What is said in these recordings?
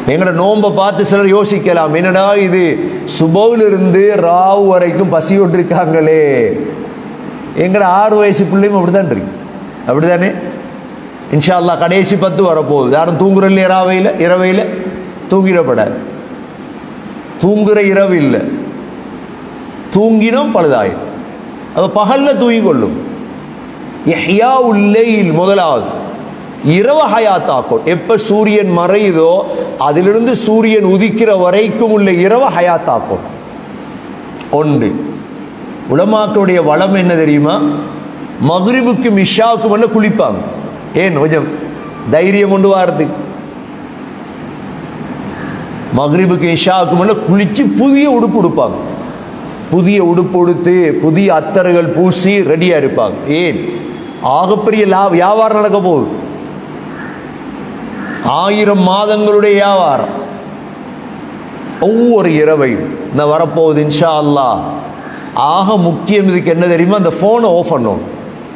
எங்களோட நோன்பை பார்த்து சிலர் யோசிக்கலாம் என்னடா இது சுபவிலிருந்து ராவு வரைக்கும் பசியோட்டு இருக்காங்களே எங்கட ஆறு வயசு பிள்ளையும் அப்படிதான் இருக்கு அப்படிதானே இன்ஷா அல்லாஹ் கடைசி பத்து வரப்போகுது யாரும் தூங்குற இல்லையா ராவையில் இரவையில் தூங்கிடப்படாது தூங்குற இரவு இல்லை தூங்கினோம் பழுதாயிரும் அப்ப பகல்ல தூங்கி கொள்ளும் இஹ்யா உள்ளையில் முதலாவது இரவு ஹயாத்தாக்கும் எப்ப சூரியன் மறையுதோ அதிலிருந்து சூரியன் உதிக்கிற வரைக்கும் உள்ள இரவு ஹயாத்தாக்கும் ஒன்று உலமாக்களுடைய வளம் என்ன தெரியுமா மக்ரிபுக்கும் இஷாவுக்கும் எல்லாம் குளிப்பாங்க ஏன் கொஞ்சம் தைரியம் கொண்டு வாரதுக்கு மக்ரிபுக்கு இஷாவுக்கும் எல்லாம் குளிச்சு புதிய உடுப்பு உடுப்பாங்க புதிய உடுப்பு உடுத்து புதிய அத்தர்கள் பூசி ரெடியா இருப்பாங்க ஏன் ஆகப்பெரிய லா வியாபாரம் நடக்க போகுது ஆயிரம் மாதங்களுடைய வியாபாரம் ஒவ்வொரு இரவையும் இந்த வரப்போகுது இன்ஷா அல்லாஹ் ஆக முக்கியம் இதுக்கு என்ன தெரியுமா அந்த ஃபோனை ஆஃப் பண்ணும்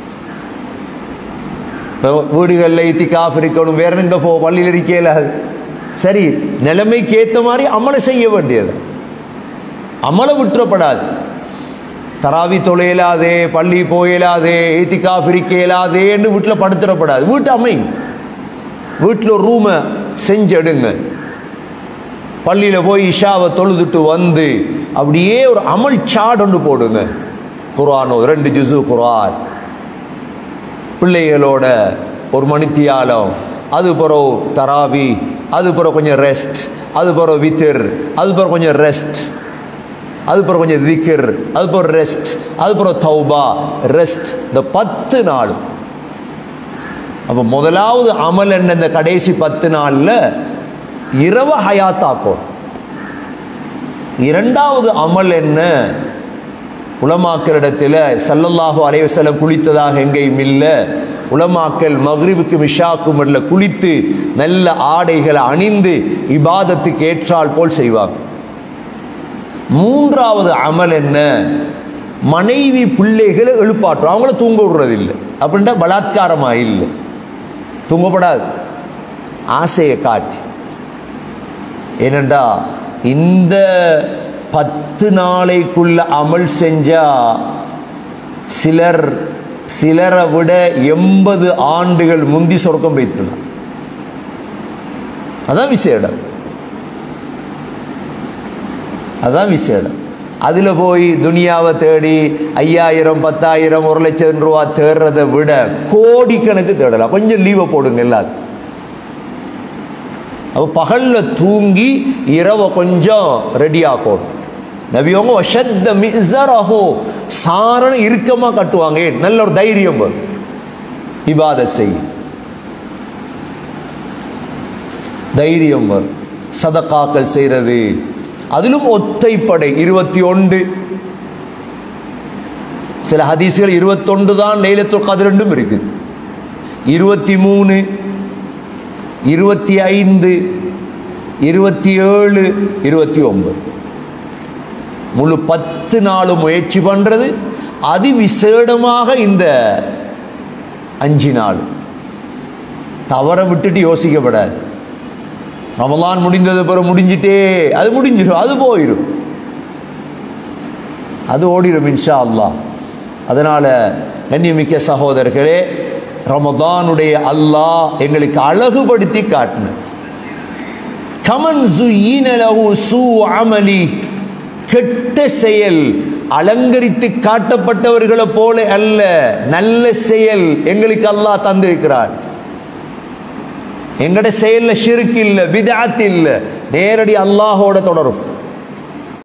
இப்போ வீடுகளில் இத்தி காஃப் இருக்கணும் வேற எங்க போ பள்ளியில் இருக்கல சரி நிலைமைக்கு ஏற்ற மாதிரி அமலை செய்ய வேண்டியது அமலை விட்டுறப்படாது தராவி தொலையலாதே பள்ளி போயலாதே ஏத்திக்கா பிரிக்கலாதேன்னு வீட்டில் படுத்துடப்படாது வீட்டு அமை வீட்டில் ஒரு ரூமை செஞ்செடுங்க பள்ளியில் போய் இஷாவை தொழுதுட்டு வந்து அப்படியே ஒரு அமல் சாட் ஒன்று போடுங்க குர்ஆனோ ரெண்டு ஜுசு குர்ஆன் பிள்ளைகளோட ஒரு மணித்தியாலம் அது பிறகு தராவி அது பிறகு கொஞ்சம் ரெஸ்ட் அது பிறகு வித்திர் அது பிறகு கொஞ்சம் ரெஸ்ட் அது பிறகு கொஞ்சம் திக்கிர் அது பிறகு ரெஸ்ட் அது பிறகு தௌபா ரெஸ்ட் இந்த பத்து நாள் அப்போ முதலாவது அமல் என்ன இந்த கடைசி பத்து நாளில் இரவு ஹயாத்தாக்கும் இரண்டாவது அமல் என்ன உலமாக்களிடத்தில் சல்லல்லாஹு அலைவசலம் குளித்ததாக எங்கேயும் இல்லை உலமாக்கள் மக்ரிபுக்கு மிஷாக்கும் இடத்துல குளித்து நல்ல ஆடைகளை அணிந்து இபாதத்துக்கு ஏற்றால் போல் செய்வாங்க மூன்றாவது அமல் என்ன மனைவி பிள்ளைகளை எழுப்பாற்றும் அவங்கள தூங்க விடுறதில்லை அப்படின்ட்டா பலாத்காரமா இல்லை தூங்கப்படாது ஆசையை காட்டி ஏனண்டா இந்த பத்து நாளைக்குள்ள அமல் செஞ்சா சிலர் சிலரை விட எண்பது ஆண்டுகள் முந்தி சொர்க்கம் வைத்திருக்கலாம் அதான் விசேடம் அதான் விசேடம் அதில் போய் துனியாவை தேடி ஐயாயிரம் பத்தாயிரம் ஒரு லட்சம் ரூபா தேடுறதை விட கோடிக்கணக்கு தேடலாம் கொஞ்சம் லீவை போடுங்க எல்லாத்துக்கும் அப்போ பகலில் தூங்கி இரவை கொஞ்சம் ரெடி ஆக்கும் நபியவங்க வஷத்த மிசரஹோ சாரண இறுக்கமாக கட்டுவாங்க ஏன் நல்ல ஒரு தைரியம் வரும் இபாத செய் தைரியம் வரும் சதக்காக்கள் செய்கிறது அதிலும் ஒத்தைப்படை இருபத்தி ஒன்று சில ஹதீஸ்கள் இருபத்தொன்று தான் லைலத்துல் கதிரெண்டும் இருக்கு இருபத்தி மூணு இருபத்தி ஐந்து இருபத்தி ஏழு இருபத்தி ஒன்பது முழு பத்து நாலு முயற்சி பண்றது அதிவிசேடமாக இந்த அஞ்சு நாள் தவற விட்டுட்டு யோசிக்கப்படாது ரமலான் முடிந்தது பிறகு முடிஞ்சிட்டே அது முடிஞ்சிடும் அது போயிடும் அது ஓடிடும் இன்ஷா அல்லாஹ் அதனால கண்ணியமிக்க சகோதரர்களே ரமதானுடைய அல்லாஹ் எங்களுக்கு அழகுபடுத்தி காட்டின கமன் லஹு சூ அமலி கெட்ட செயல் அலங்கரித்து காட்டப்பட்டவர்களை போல அல்ல நல்ல செயல் எங்களுக்கு அல்லாஹ் தந்திருக்கிறார் எங்கட செயல்ல ஷிருக்கு இல்ல பிதாத் இல்ல நேரடி அல்லாஹோட தொடரும்